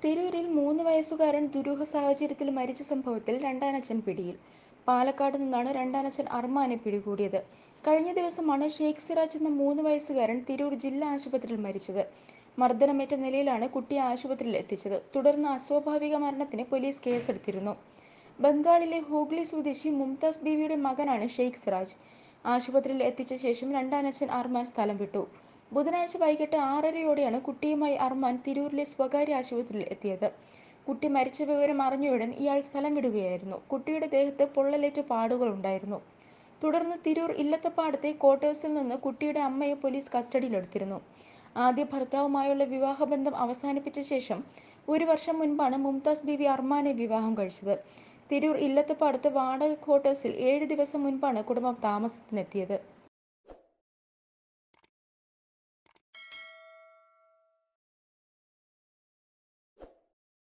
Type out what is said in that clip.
തിരൂരിൽ മൂന്ന് വയസ്സുകാരൻ ദുരൂഹ സാഹചര്യത്തിൽ മരിച്ച സംഭവത്തിൽ രണ്ടാനച്ഛൻ പിടിയിൽ പാലക്കാട് നിന്നാണ് രണ്ടാനച്ഛൻ അർമാനെ പിടികൂടിയത് കഴിഞ്ഞ ദിവസമാണ് ഷെയ്ഖ് സിറാജ് എന്ന മൂന്ന് വയസ്സുകാരൻ തിരൂർ ജില്ലാ ആശുപത്രിയിൽ മരിച്ചത് മർദ്ദനമേറ്റ നിലയിലാണ് കുട്ടിയെ ആശുപത്രിയിൽ എത്തിച്ചത് തുടർന്ന് അസ്വാഭാവിക മരണത്തിന് പോലീസ് കേസെടുത്തിരുന്നു ബംഗാളിലെ ഹൂഗ്ലി സ്വദേശി മുംതാസ് ബീവിയുടെ മകനാണ് ഷെയ്ഖ് സിറാജ് ആശുപത്രിയിൽ എത്തിച്ച ശേഷം രണ്ടാനച്ഛൻ അർമാൻ സ്ഥലം വിട്ടു ബുധനാഴ്ച വൈകിട്ട് ആറരയോടെയാണ് കുട്ടിയുമായി അർമാൻ തിരൂരിലെ സ്വകാര്യ ആശുപത്രിയിൽ എത്തിയത് കുട്ടി മരിച്ച വിവരം അറിഞ്ഞയുടൻ ഇയാൾ സ്ഥലം വിടുകയായിരുന്നു കുട്ടിയുടെ ദേഹത്ത് പൊള്ളലേറ്റ പാടുകൾ ഉണ്ടായിരുന്നു തുടർന്ന് തിരൂർ ഇല്ലത്തപ്പാടത്തെ ക്വാർട്ടേഴ്സിൽ നിന്ന് കുട്ടിയുടെ അമ്മയെ പോലീസ് കസ്റ്റഡിയിലെടുത്തിരുന്നു ആദ്യ ഭർത്താവുമായുള്ള വിവാഹബന്ധം അവസാനിപ്പിച്ച ശേഷം ഒരു വർഷം മുൻപാണ് മുംതാസ് ബീവി അർമാനെ വിവാഹം കഴിച്ചത് തിരൂർ ഇല്ലത്തപ്പാടത്ത് വാടക ക്വാർട്ടേഴ്സിൽ ഏഴ് ദിവസം മുൻപാണ് കുടുംബം താമസത്തിനെത്തിയത്